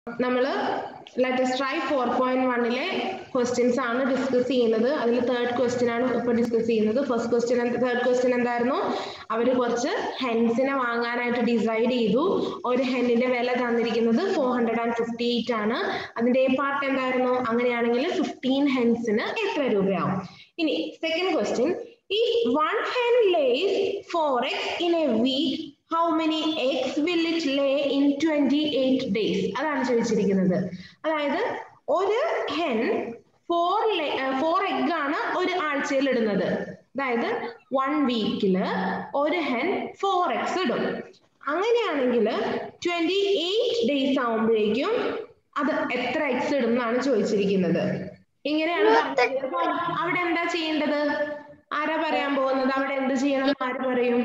നമ്മള് let's try four point വണ്ണിലെ questions ആണ് ഡിസ്കസ് ചെയ്യുന്നത് അതിൽ തേർഡ് ക്വസ്റ്റ്യൻ ആണ് ഇപ്പൊ ഡിസ്കസ് ചെയ്യുന്നത് ഫസ്റ്റ് ക്വസ്റ്റ്യൻ തേർഡ് ക്വസ്റ്റ്യൻ എന്തായിരുന്നു അവർ കുറച്ച് ഹെൻസിനെ വാങ്ങാനായിട്ട് ഡിസൈഡ് ചെയ്തു ഒരു ഹെന്നിന്റെ വില തന്നിരിക്കുന്നത് four hundred and fifty eight ആണ് അതിന്റെ എ പാർട്ട് എന്തായിരുന്നു അങ്ങനെയാണെങ്കിൽ ഫിഫ്റ്റീൻ ഹെൻസിന് എത്ര രൂപയാവും ഇനി സെക്കൻഡ് ക്വസ്റ്റ്യൻ ഈ one hen lays four eggs in a week how many eggs will it lay in twenty eight days അതാണ് ചോദിച്ചിരിക്കുന്നത് അതായത് ഒരു ഹെൻ ഫോർ ഫോർ എഗ് ആണ് ഒരു ആഴ്ചയിൽ ഇടുന്നത് അതായത് വൺ വീക്കില് ഒരു ഹെൻ ഫോർ എഗ്സ് ഇടും അങ്ങനെയാണെങ്കിൽ ട്വന്റി എയ്റ്റ് ഡേയ്സ് ആവുമ്പോഴേക്കും അത് എത്ര എഗ്സ് ഇടും എന്നാണ് ചോദിച്ചിരിക്കുന്നത് ഇങ്ങനെയാണ് പറഞ്ഞത്. അപ്പൊ അവിടെ എന്താ ചെയ്യേണ്ടത് ആരാ പറയാൻ പോകുന്നത് അവിടെ എന്ത് ചെയ്യണം എന്ന് ആര് പറയും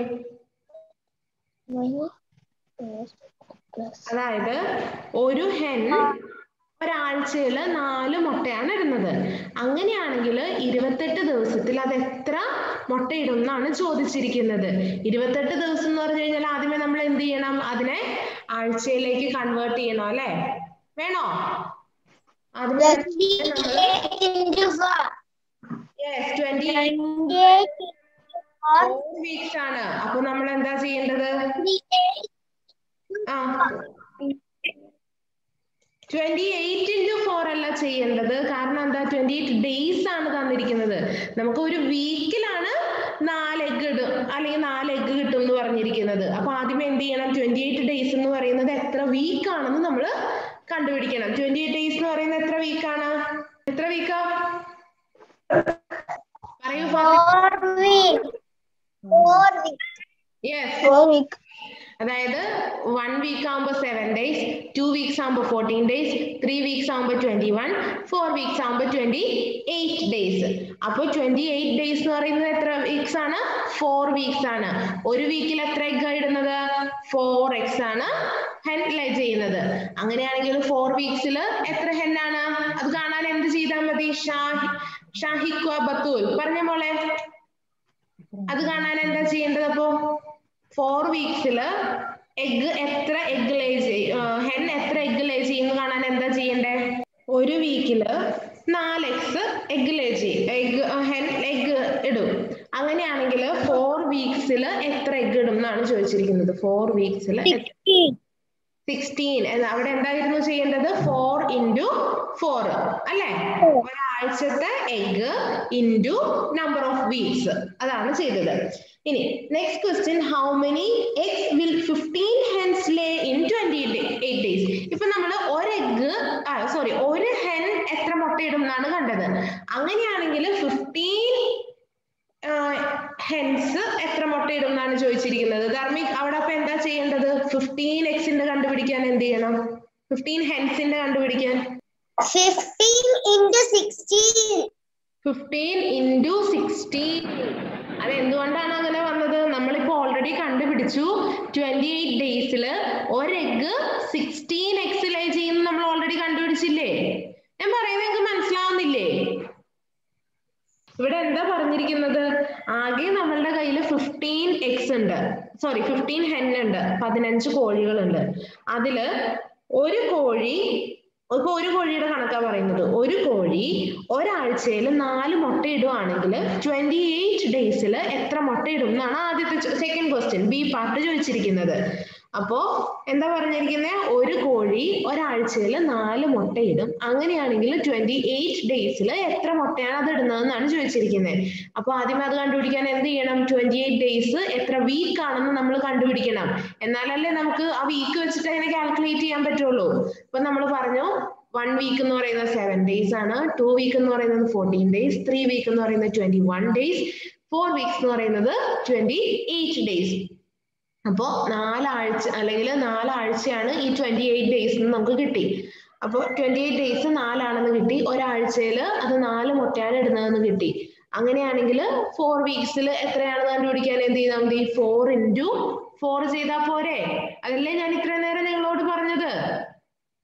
അതായത് ഒരു ഹെൻ ഒരാഴ്ചയിൽ നാല് മുട്ടയാണ് ഇടുന്നത് അങ്ങനെയാണെങ്കിൽ ഇരുപത്തെട്ട് ദിവസത്തിൽ അത് എത്ര മുട്ടയിടും എന്നാണ് ചോദിച്ചിരിക്കുന്നത് ഇരുപത്തെട്ട് ദിവസം എന്ന് പറഞ്ഞു കഴിഞ്ഞാൽ ആദ്യമേ നമ്മൾ എന്ത് ചെയ്യണം അതിനെ ആഴ്ചയിലേക്ക് കൺവേർട്ട് ചെയ്യണം അല്ലെ വേണോ ആദ്യമേ യെസ് ട്വന്റി ഫോർ വീക്സ് ആണ് അപ്പൊ നമ്മൾ എന്താ ചെയ്യേണ്ടത് ആ ട്വന്റി എയ്റ്റ് ഇൻറ്റു ഫോർ അല്ല ചെയ്യേണ്ടത് കാരണം എന്താ ട്വന്റി എയ്റ്റ് ഡേയ്സ് ആണ് തന്നിരിക്കുന്നത് നമുക്ക് ഒരു വീക്കിലാണ് നാല് എഗ് ഇടും അല്ലെങ്കിൽ നാല് എഗ് കിട്ടും എന്ന് പറഞ്ഞിരിക്കുന്നത് അപ്പൊ ആദ്യമേ എന്ത് ചെയ്യണം ട്വന്റി എയ്റ്റ് ഡേയ്സ് എന്ന് പറയുന്നത് എത്ര വീക്ക് ആണെന്ന് നമ്മൾ കണ്ടുപിടിക്കണം ട്വന്റി എയ്റ്റ് ഡേയ്സ് എന്ന് പറയുന്നത് എത്ര വീക്കാണ് എത്ര വീക്കാ പറയൂ യെസ് അതായത് വൺ വീക്ക് ആകുമ്പോൾ സെവൻ ഡേയ്സ് ടു വീക്സ് ആകുമ്പോൾ ഫോർട്ടീൻ ഡേയ്സ് ത്രീ വീക്സ് ആകുമ്പോൾ ട്വന്റി വൺ ഫോർ വീക്സ് ആകുമ്പോൾ ട്വന്റി എയ്റ്റ് ഡേയ്സ് അപ്പോൾ ട്വന്റി എയ്റ്റ് ഡേയ്സ് എന്ന് പറയുന്നത് എത്ര വീക്സ് ആണ് ഫോർ വീക്സ് ആണ് ഒരു വീക്കിൽ എത്ര എഗ് ഇടുന്നത് ഫോർ എക്സ് ആണ് ഹെൻ ലേ ചെയ്യുന്നത് അങ്ങനെയാണെങ്കിൽ ഫോർ വീക്സിൽ എത്ര ഹെൻ ആണ് അത് കാണാൻ എന്ത് ചെയ്താൽ മതി ഷാഹി ഷാഹിഖ്വ ബത്തൂൽ പറഞ്ഞ മോളെ അത് കാണാൻ എന്താ ചെയ്യേണ്ടത് അപ്പോ ഫോർ വീക്സില് എഗ് എത്ര എഗ് ലേ ചെയ്യും ഹെൻ എത്ര എഗ് ലേ ചെയ്യുന്നു കാണാൻ എന്താ ചെയ്യണ്ടേ ഒരു വീക്കില് നാല് എഗ്സ് എഗ് ലേ ചെയ്യും എഗ് ഹെൻ എഗ് ഇടും അങ്ങനെയാണെങ്കിൽ ഫോർ വീക്സിൽ എത്ര എഗ് ഇടും എന്നാണ് ചോദിച്ചിരിക്കുന്നത് ഫോർ വീക്സിൽ സിക്സ്റ്റീൻ അവിടെ എന്തായിരുന്നു ചെയ്യേണ്ടത് ഫോർ ഇൻറ്റു ഫോർ അല്ലെ ഒരാഴ്ചത്തെ egg into number of weeks അതാണ് ചെയ്തത് ഇനി next question how many eggs will fifteen hens lay in twenty eight days ഇപ്പൊ നമ്മൾ ഒരു എഗ് സോറി ഒരു ഹെൻ എത്ര മുട്ടയിടും എന്നാണ് കണ്ടത് അങ്ങനെയാണെങ്കിൽ ഫിഫ്റ്റീൻ ഹെൻസ് എത്ര മുട്ടയിടും എന്നാണ് ചോദിച്ചിരിക്കുന്നത് ധർമ്മിക് അവിടെ അപ്പൊ എന്താ ചെയ്യേണ്ടത് ഫിഫ്റ്റീൻ എക്സിന്റെ കണ്ടുപിടിക്കാൻ എന്ത് ചെയ്യണം ഫിഫ്റ്റീൻ ഹെൻസിന്റെ കണ്ടുപിടിക്കാൻ ഫിഫ്റ്റീൻ ഇൻറ്റു സിക്സ്റ്റീൻ അത് എന്തുകൊണ്ടാണ് അങ്ങനെ വന്നത് നമ്മളിപ്പോ ഓൾറെഡി കണ്ടുപിടിച്ചു ട്വന്റി എയ്റ്റ് ഡേയ്സിൽ ഒരു എഗ് സിക്സ്റ്റീൻ എക്സ് ലേ ചെയ്യുന്ന നമ്മൾ ഓൾറെഡി കണ്ടുപിടിച്ചില്ലേ ഞാൻ പറയുന്നത് നിങ്ങൾക്ക് മനസ്സിലാവുന്നില്ലേ ഇവിടെ എന്താ പറഞ്ഞിരിക്കുന്നത് ആകെ നമ്മളുടെ കയ്യിൽ ഫിഫ്റ്റീൻ എക്സ് ഉണ്ട് സോറി ഫിഫ്റ്റീൻ ഹെൻ ഉണ്ട് പതിനഞ്ച് കോഴികളുണ്ട് അതില് ഒരു കോഴി ഇപ്പൊ ഒരു കോഴിയുടെ കണക്കാ പറയുന്നത് ഒരു കോഴി ഒരാഴ്ചയിൽ നാല് മുട്ട ഇടുവാണെങ്കിൽ ട്വന്റി എയ്റ്റ് ഡേയ്സിൽ എത്ര മുട്ട ഇടും എന്നാണ് ആദ്യത്തെ സെക്കൻഡ് ക്വസ്റ്റ്യൻ ബി പാർട്ട് ചോദിച്ചിരിക്കുന്നത് അപ്പോ എന്താ പറഞ്ഞിരിക്കുന്നത് ഒരു കോഴി ഒരാഴ്ചയിൽ നാല് മുട്ടയിടും അങ്ങനെയാണെങ്കിൽ ട്വന്റി എയ്റ്റ് ഡേയ്സിൽ എത്ര മുട്ടയാണ് അത് ഇടുന്നതെന്നാണ് ചോദിച്ചിരിക്കുന്നത് അപ്പൊ ആദ്യം അത് കണ്ടുപിടിക്കാൻ എന്ത് ചെയ്യണം ട്വന്റി എയ്റ്റ് ഡേയ്സ് എത്ര വീക്ക് ആണെന്ന് നമ്മൾ കണ്ടുപിടിക്കണം എന്നാലല്ലേ നമുക്ക് ആ വീക്ക് വെച്ചിട്ട് അതിനെ കാൽക്കുലേറ്റ് ചെയ്യാൻ പറ്റുള്ളൂ ഇപ്പൊ നമ്മൾ പറഞ്ഞു വൺ വീക്ക് എന്ന് പറയുന്നത് സെവൻ ഡേയ്സ് ആണ് ടു വീക്ക് എന്ന് പറയുന്നത് ഫോർട്ടീൻ ഡേയ്സ് ത്രീ വീക്ക് എന്ന് പറയുന്നത് twenty one days four weeks എന്ന് പറയുന്നത് ട്വന്റി എയ്റ്റ് ഡേയ്സ് അപ്പോ നാലാഴ്ച അല്ലെങ്കിൽ നാലാഴ്ചയാണ് ഈ ട്വന്റി എയ്റ്റ് ഡേയ്സ് നമുക്ക് കിട്ടി അപ്പോൾ ട്വന്റി എയ്റ്റ് ഡേയ്സ് നാലാണെന്ന് കിട്ടി ഒരാഴ്ചയിൽ അത് നാല് മുട്ടയാണ് ഇടുന്നതെന്ന് കിട്ടി അങ്ങനെയാണെങ്കിൽ ഫോർ വീക്സിൽ എത്രയാണെന്ന് കണ്ടുപിടിക്കാൻ എന്ത് ചെയ്താൽ മതി ഫോർ ഇൻറ്റു ഫോർ ചെയ്താൽ പോരെ അതല്ലേ ഞാൻ ഇത്രയും നേരം നിങ്ങളോട് പറഞ്ഞത്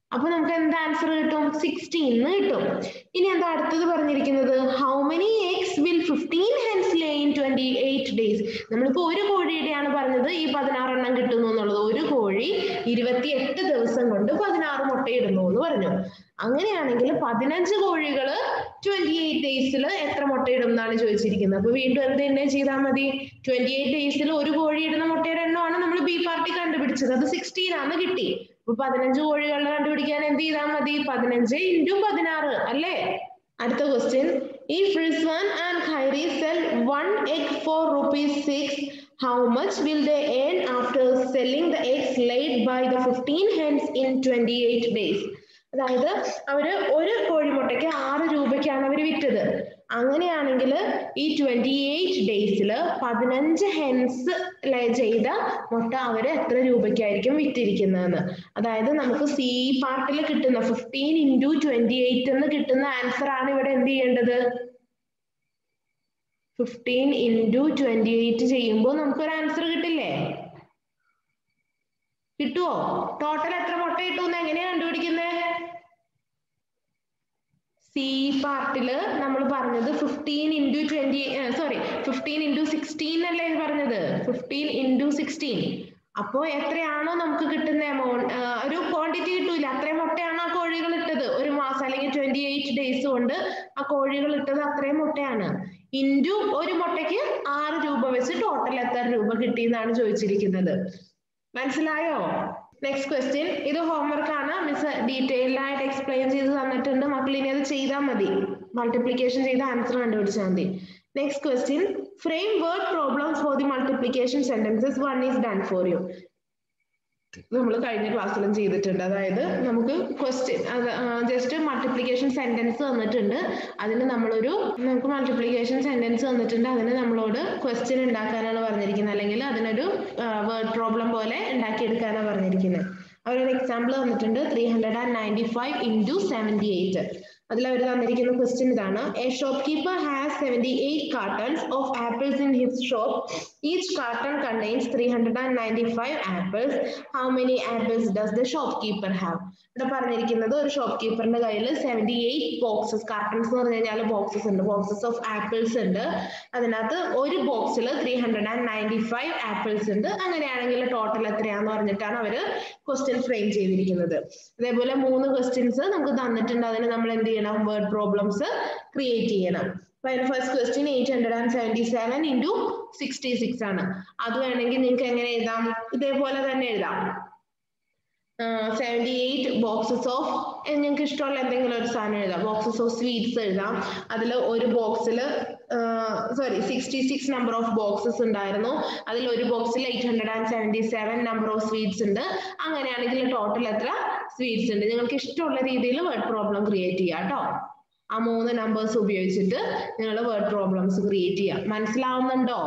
അപ്പൊ നമുക്ക് എന്ത് ആൻസർ കിട്ടും സിക്സ്റ്റീൻ കിട്ടും ഇനി എന്താ അടുത്തത് പറഞ്ഞിരിക്കുന്നത് how many eggs will fifteen hens lay in twenty eight days നമ്മളിപ്പോ ഒരു കോഴിയുടെയാണ് പറഞ്ഞത് ഈ പതിനാറെണ്ണം കിട്ടുന്നു എന്നുള്ളത് ഒരു കോഴി ഇരുപത്തിയെട്ട് ദിവസം കൊണ്ട് പതിനാറ് മുട്ടയിടുന്നു എന്ന് പറഞ്ഞു അങ്ങനെയാണെങ്കിൽ പതിനഞ്ച് കോഴികൾ ട്വന്റി എയ്റ്റ് ഡേയ്സിൽ എത്ര മുട്ടയിടും എന്നാണ് ചോദിച്ചിരിക്കുന്നത് അപ്പൊ വീണ്ടും എന്ത് തന്നെ ചെയ്താൽ മതി ട്വന്റി എയ്റ്റ് ഡേയ്സിൽ ഒരു കോഴി ഇടുന്ന മുട്ടയുടെ എണ്ണമാണ് നമ്മൾ ബി പാർട്ടി കണ്ടുപിടിച്ചത് അത് സിക്സ്റ്റീൻ ആണ് കിട്ടി അപ്പൊ പതിനഞ്ച് കോഴികളുടെ കണ്ടുപിടിക്കാൻ എന്ത് ചെയ്താൽ മതി പതിനഞ്ച് ഇൻറ്റു പതിനാറ് അല്ലേ അടുത്ത question if Rizwan and Khairi sell one egg for rupees six how much will they earn after selling the eggs laid by the fifteen hens in twenty eight days അതായത് അവര് ഒരു കോഴിമുട്ടയ്ക്ക് ആറ് രൂപയ്ക്കാണ് അവർ വിറ്റത് അങ്ങനെയാണെങ്കിൽ ഈ ട്വന്റി എയ്റ്റ് ഡേയ്സിൽ പതിനഞ്ച് ഹെൻസ് ലേ ചെയ്ത മുട്ട അവര് എത്ര രൂപയ്ക്കായിരിക്കും വിറ്റിരിക്കുന്നതെന്ന് അതായത് നമുക്ക് സി പാർട്ടിൽ കിട്ടുന്ന ഫിഫ്റ്റീൻ ഇൻറ്റു ട്വന്റി എയ്റ്റ് എന്ന് കിട്ടുന്ന ആൻസർ ആണ് ഇവിടെ എന്ത് ചെയ്യേണ്ടത് ഫിഫ്റ്റീൻ ഇൻറ്റു ട്വന്റി എയ്റ്റ് ചെയ്യുമ്പോൾ നമുക്കൊരു ആൻസർ കിട്ടില്ലേ കിട്ടുവോ ടോട്ടൽ എത്ര മുട്ട കിട്ടുമെന്ന് എങ്ങനെയാ കണ്ടുപിടിക്കുന്നത് സി പാർട്ടില് നമ്മൾ പറഞ്ഞത് fifteen into twenty sorry fifteen into sixteen അല്ലേ പറഞ്ഞത് ഫിഫ്റ്റീൻ ഇൻറ്റു സിക്സ്റ്റീൻ അപ്പോ എത്രയാണോ നമുക്ക് കിട്ടുന്ന എമൗണ്ട് ഒരു ക്വാണ്ടിറ്റി കിട്ടൂല അത്രയും മുട്ടയാണ് ആ കോഴികൾ ഇട്ടത് ഒരു മാസം അല്ലെങ്കിൽ ട്വന്റി എയ്റ്റ് ഡേയ്സ് കൊണ്ട് ആ കോഴികൾ ഇട്ടത് അത്രയും മുട്ടയാണ് ഇൻറ്റു ഒരു മുട്ടയ്ക്ക് ആറ് രൂപ വെച്ച് ടോട്ടൽ എത്ര രൂപ കിട്ടി എന്നാണ് ചോദിച്ചിരിക്കുന്നത് മനസ്സിലായോ നെക്സ്റ്റ് ക്വസ്റ്റ്യൻ ഇത് ഹോംവർക്ക് ആണ് മിസ് ഡീറ്റെയിൽ ആയിട്ട് എക്സ്പ്ലെയിൻ ചെയ്ത് തന്നിട്ടുണ്ട് മക്കൾ ഇനി അത് ചെയ്താൽ മതി മൾട്ടിപ്ലിക്കേഷൻ ചെയ്ത് ആൻസർ കണ്ടുപിടിച്ചാൽ മതി next question frame word problems for the multiplication sentences one is done for you നമ്മൾ കഴിഞ്ഞ ക്ലാസ്സിലും ചെയ്തിട്ടുണ്ട് അതായത് നമുക്ക് ക്വസ്റ്റ്യൻ ജസ്റ്റ് മൾട്ടിപ്ലിക്കേഷൻ സെന്റൻസ് തന്നിട്ടുണ്ട് അതിന് നമ്മളൊരു നമുക്ക് മൾട്ടിപ്ലിക്കേഷൻ സെന്റൻസ് തന്നിട്ടുണ്ട് അതിന് നമ്മളോട് ക്വസ്റ്റ്യൻ ഉണ്ടാക്കാനാണ് പറഞ്ഞിരിക്കുന്നത് അല്ലെങ്കിൽ അതിനൊരു വേർഡ് പ്രോബ്ലം പോലെ ഉണ്ടാക്കിയെടുക്കാനാണ് പറഞ്ഞിരിക്കുന്നത് അവരൊരു എക്സാമ്പിൾ തന്നിട്ടുണ്ട് three hundred and ninety five into seventy eight അതിൽ അവർ തന്നിരിക്കുന്ന ക്വസ്റ്റ്യൻ ഇതാണ് a shopkeeper has seventy eight cartons of apples in his shop each carton contains three hundred and ninety five apples how many apples does the shopkeeper have ഇവിടെ പറഞ്ഞിരിക്കുന്നത് ഒരു shop കീപ്പറിന്റെ കയ്യിൽ seventy eight boxes cartons എന്ന് പറഞ്ഞു കഴിഞ്ഞാൽ boxes ഉണ്ട് boxes of apples ഉണ്ട് അതിനകത്ത് ഒരു ബോക്സിൽ three hundred and ninety five apples ഉണ്ട് അങ്ങനെയാണെങ്കിൽ ടോട്ടൽ എത്രയാന്ന് പറഞ്ഞിട്ടാണ് അവര് ക്വസ്റ്റ്യൻ ഫ്രെയിം ചെയ്തിരിക്കുന്നത് അതേപോലെ മൂന്ന് ക്വസ്റ്റ്യൻസ് നമുക്ക് തന്നിട്ടുണ്ട് അതിന് നമ്മൾ എന്ത് ചെയ്യണം വേർഡ് പ്രോബ്ലംസ് ക്രിയേറ്റ് ചെയ്യണം first question eight hundred and seventy seven into sixty six ആണ് അത് വേണമെങ്കിൽ നിങ്ങൾക്ക് എങ്ങനെ എഴുതാം ഇതേപോലെ തന്നെ എഴുതാം സെവൻറ്റി എയ്റ്റ് ബോക്സസ് ഓഫ് നിങ്ങൾക്ക് ഇഷ്ടമുള്ള എന്തെങ്കിലും ഒരു സാധനം എഴുതാം ബോക്സസ് ഓഫ് സ്വീറ്റ്സ് എഴുതാം അതിൽ ഒരു ബോക്സിൽ sorry sixty six number of boxes ഉണ്ടായിരുന്നു അതിൽ ഒരു ബോക്സിൽ eight hundred and seventy seven number of sweets ഉണ്ട് അങ്ങനെയാണെങ്കിൽ ടോട്ടൽ എത്ര സ്വീറ്റ്സ് ഉണ്ട് നിങ്ങൾക്ക് ഇഷ്ടമുള്ള രീതിയിൽ വേർഡ് പ്രോബ്ലം ക്രിയേറ്റ് ചെയ്യാം കേട്ടോ ആ മൂന്ന് നമ്പേഴ്സ് ഉപയോഗിച്ചിട്ട് നിങ്ങൾ വേർഡ് പ്രോബ്ലംസ് ക്രിയേറ്റ് ചെയ്യാം മനസ്സിലാവുന്നുണ്ടോ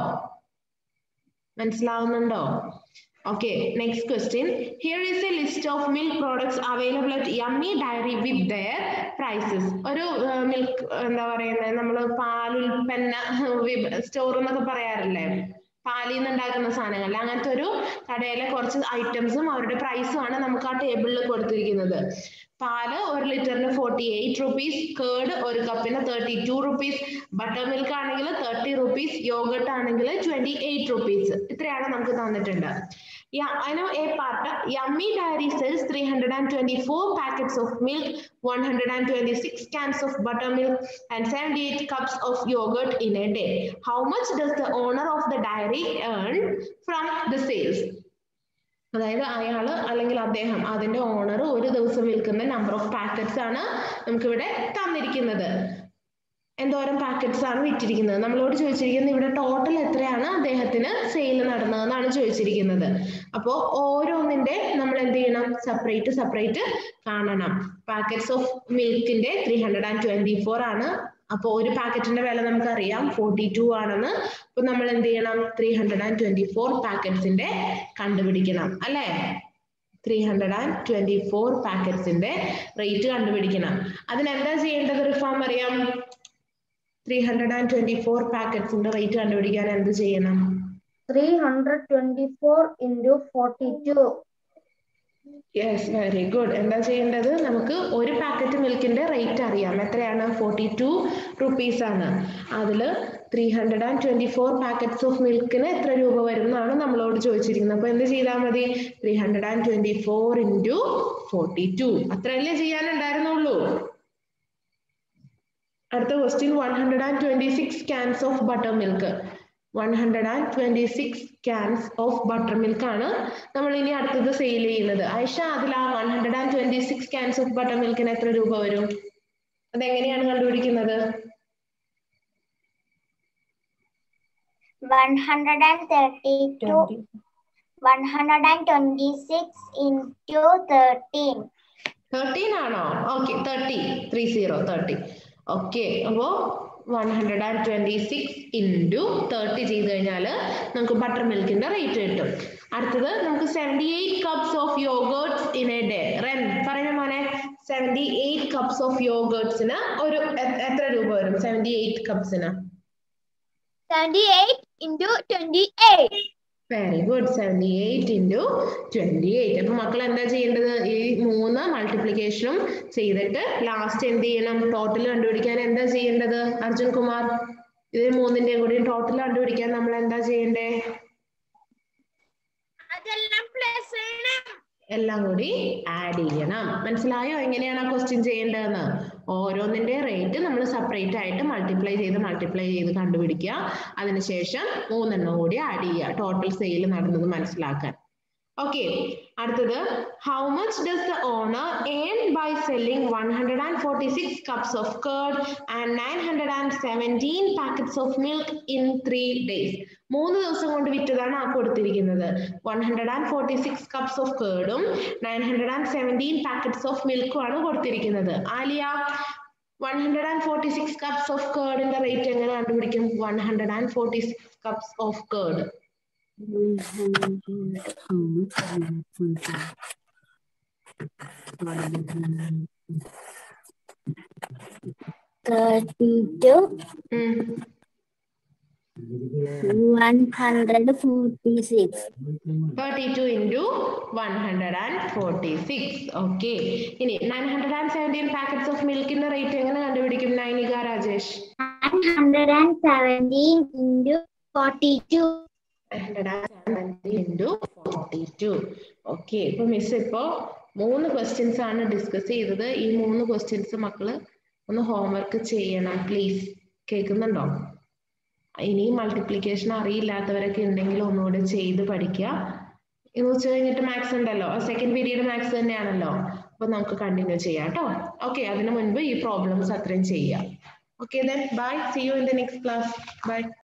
മനസ്സിലാവുന്നുണ്ടോ Okay, next question. Here is a list of milk products available at Yummy Dairy with their prices. ഒരു മിൽക്ക് എന്താ പറയുന്നത് നമ്മൾ പാൽ ഉൽപ്പന്ന സ്റ്റോർ എന്നൊക്കെ പറയാറില്ലേ പാലിൽ നിന്ന് ഉണ്ടാക്കുന്ന സാധനങ്ങൾ അങ്ങനത്തെ ഒരു കടയിലെ കുറച്ച് ഐറ്റംസും അവരുടെ പ്രൈസും ആണ് നമുക്ക് ആ ടേബിളിൽ കൊടുത്തിരിക്കുന്നത് പാല് ഒരു ലിറ്ററിന് ഫോർട്ടി എയ്റ്റ് റുപ്പീസ് കേർഡ് ഒരു കപ്പിന് thirty two rupees buttermilk ആണെങ്കിൽ തേർട്ടി റുപ്പീസ് യോഗട്ട് ആണെങ്കിൽ ട്വന്റി എയ്റ്റ് റുപ്പീസ് ഇത്രയാണ് നമുക്ക് തന്നിട്ടുണ്ട് I know a part Yummy Dairy sells 324 packets of milk, 126 cans of buttermilk, and 78 cups of yogurt in a day. How much does the owner of the dairy earn from the sales? അതായത് അയാൾ അല്ലെങ്കിൽ അദ്ദേഹം അതിന്റെ owner ഒരു ദിവസം വിൽക്കുന്ന number of packets ആണ് നമുക്കിവിടെ തന്നിരിക്കുന്നത് എന്തോരം പാക്കറ്റ്സ് ആണ് വിറ്റിരിക്കുന്നത് നമ്മളോട് ചോദിച്ചിരിക്കുന്നത് ഇവിടെ ടോട്ടൽ എത്രയാണ് അദ്ദേഹത്തിന് സെയിൽ നടന്നതെന്നാണ് ചോദിച്ചിരിക്കുന്നത് അപ്പോൾ ഓരോന്നിന്റെ നമ്മൾ എന്ത് ചെയ്യണം സെപ്പറേറ്റ് സെപ്പറേറ്റ് കാണണം പാക്കറ്റ്സ് ഓഫ് മിൽക്കിന്റെ three hundred and twenty four ആണ് അപ്പോൾ ഒരു പാക്കറ്റിന്റെ വില നമുക്കറിയാം ഫോർട്ടി ടു ആണെന്ന് അപ്പൊ നമ്മൾ എന്ത് ചെയ്യണം three hundred and twenty four പാക്കറ്റ്സിന്റെ കണ്ടുപിടിക്കണം അല്ലേ three hundred and twenty four പാക്കറ്റ്സിന്റെ റേറ്റ് കണ്ടുപിടിക്കണം അതിനെന്താ ചെയ്യേണ്ടത് റിഫോം അറിയാം three hundred and twenty four പാക്കറ്റ്സിന്റെ റേറ്റ് കണ്ടുപിടിക്കാൻ എന്ത് ചെയ്യണം three hundred twenty four into forty two yes very good എന്താ ചെയ്യേണ്ടത് നമുക്ക് ഒരു പാക്കറ്റ് മിൽക്കിന്റെ റേറ്റ് അറിയാം എത്രയാണ് ഫോർട്ടി ടു റുപ്പീസ് ആണ് അതിൽ three hundred and twenty four packets of മിൽക്കിന് എത്ര രൂപ വരും എന്നാണ് നമ്മളോട് ചോദിച്ചിരിക്കുന്നത് അപ്പൊ എന്ത് ചെയ്താൽ മതി three hundred and twenty four into forty two അത്രയല്ലേ ചെയ്യാനുണ്ടായിരുന്നുള്ളൂ അടുത്ത question one hundred and twenty six cans of buttermilk one hundred and twenty six cans of buttermilk ആണ് നമ്മൾ ഇനി അടുത്തത് സെയിൽ ചെയ്യുന്നത് ആയിഷ അതിൽ ആ one hundred and twenty six cans of butter മിൽക്കിന് എത്ര രൂപ വരും അതെങ്ങനെയാണ് കണ്ടുപിടിക്കുന്നത് 132 126 into 13 തേർട്ടീൻ ആണോ okay thirty three zero thirty okay അപ്പോ one hundred and twenty six into thirty ചെയ്ത് കഴിഞ്ഞാൽ നമുക്ക് ബട്ടർ മിൽക്കിന്റെ റേറ്റ് കിട്ടും അടുത്തത് നമുക്ക് seventy eight cups of yogurts in a day റെൻ പറയുന്ന മോനെ സെവൻറ്റി എയ്റ്റ് കപ്സ് ഓഫ് യോഗേർട്സിന് ഒരു എ- എത്ര രൂപ വരും സെവൻറ്റി എയ്റ്റ് കപ്സിന് 78 into 28 very good seventy eight into twenty eight അപ്പൊ മക്കൾ എന്താ ചെയ്യേണ്ടത് ഈ മൂന്ന് മൾട്ടിപ്ലിക്കേഷനും ചെയ്തിട്ട് ലാസ്റ്റ് എന്ത് ചെയ്യണം ടോട്ടൽ കണ്ടുപിടിക്കാൻ എന്താ ചെയ്യേണ്ടത് അർജുൻ കുമാർ ഇത് മൂന്നിന്റെയും കൂടി ടോട്ടൽ കണ്ടുപിടിക്കാൻ നമ്മൾ എന്താ ചെയ്യണ്ടേ അതെല്ലാം പ്ലസ് ചെയ്യണം എല്ലാം കൂടി ആഡ് ചെയ്യണം മനസ്സിലായോ എങ്ങനെയാണ് ആ ക്വസ്റ്റ്യൻ ചെയ്യേണ്ടതെന്ന് ഓരോന്നിന്റെ റേറ്റ് നമ്മൾ സെപ്പറേറ്റ് ആയിട്ട് മൾട്ടിപ്ലൈ ചെയ്ത് മൾട്ടിപ്ലൈ ചെയ്ത് കണ്ടുപിടിക്കുക അതിനുശേഷം മൂന്നെണ്ണം കൂടി ആഡ് ചെയ്യുക ടോട്ടൽ സെയിൽ നടന്നത് മനസ്സിലാക്കാൻ ഓക്കെ അടുത്തത് how much does the owner earn by selling one hundred and forty six cups of curd and nine hundred and seventeen packets of milk in three days മൂന്ന് ദിവസം കൊണ്ട് വിറ്റതാണ് ആ കൊടുത്തിരിക്കുന്നത് one hundred and forty six cups of കേർഡും nine hundred and seventeen packets of മിൽക്കും ആണ് കൊടുത്തിരിക്കുന്നത് Aliya one hundred and forty six cups of കേർഡിന്റെ റേറ്റ് എങ്ങനെ കണ്ടുപിടിക്കും one hundred and forty six cups of curd Thirty-two, one hundred forty-six. Thirty two into one hundred and forty six okay ഇനി nine hundred and seventeen packets of മിൽക്കിന്റെ rate എങ്ങനെ കണ്ടുപിടിക്കും Nainika Rajesh One hundred and seventeen into forty-two. Hundred and seventeen into forty two okay ഇപ്പൊ miss ഇപ്പോ മൂന്ന് questions ആണ് discuss ചെയ്തത് ഈ മൂന്ന് ക്വസ്റ്റ്യൻസ് മക്കള് ഒന്ന് ഹോംവർക്ക് ചെയ്യണം പ്ലീസ് കേൾക്കുന്നുണ്ടോ ഇനി മൾട്ടിപ്ലിക്കേഷൻ അറിയില്ലാത്തവരൊക്കെ ഉണ്ടെങ്കിൽ ഒന്നുകൂടെ ചെയ്ത് പഠിക്കുക ഇന്ന് ഉച്ച കഴിഞ്ഞിട്ട് മാത്സ് ഉണ്ടല്ലോ സെക്കൻഡ് പീരീഡ് മാത്സ് തന്നെയാണല്ലോ അപ്പൊ നമുക്ക് കണ്ടിന്യൂ ചെയ്യാം കേട്ടോ ഓക്കെ അതിനു മുൻപ് ഈ പ്രോബ്ലംസ് അത്രയും ചെയ്യാം okay then bye see you in the next class by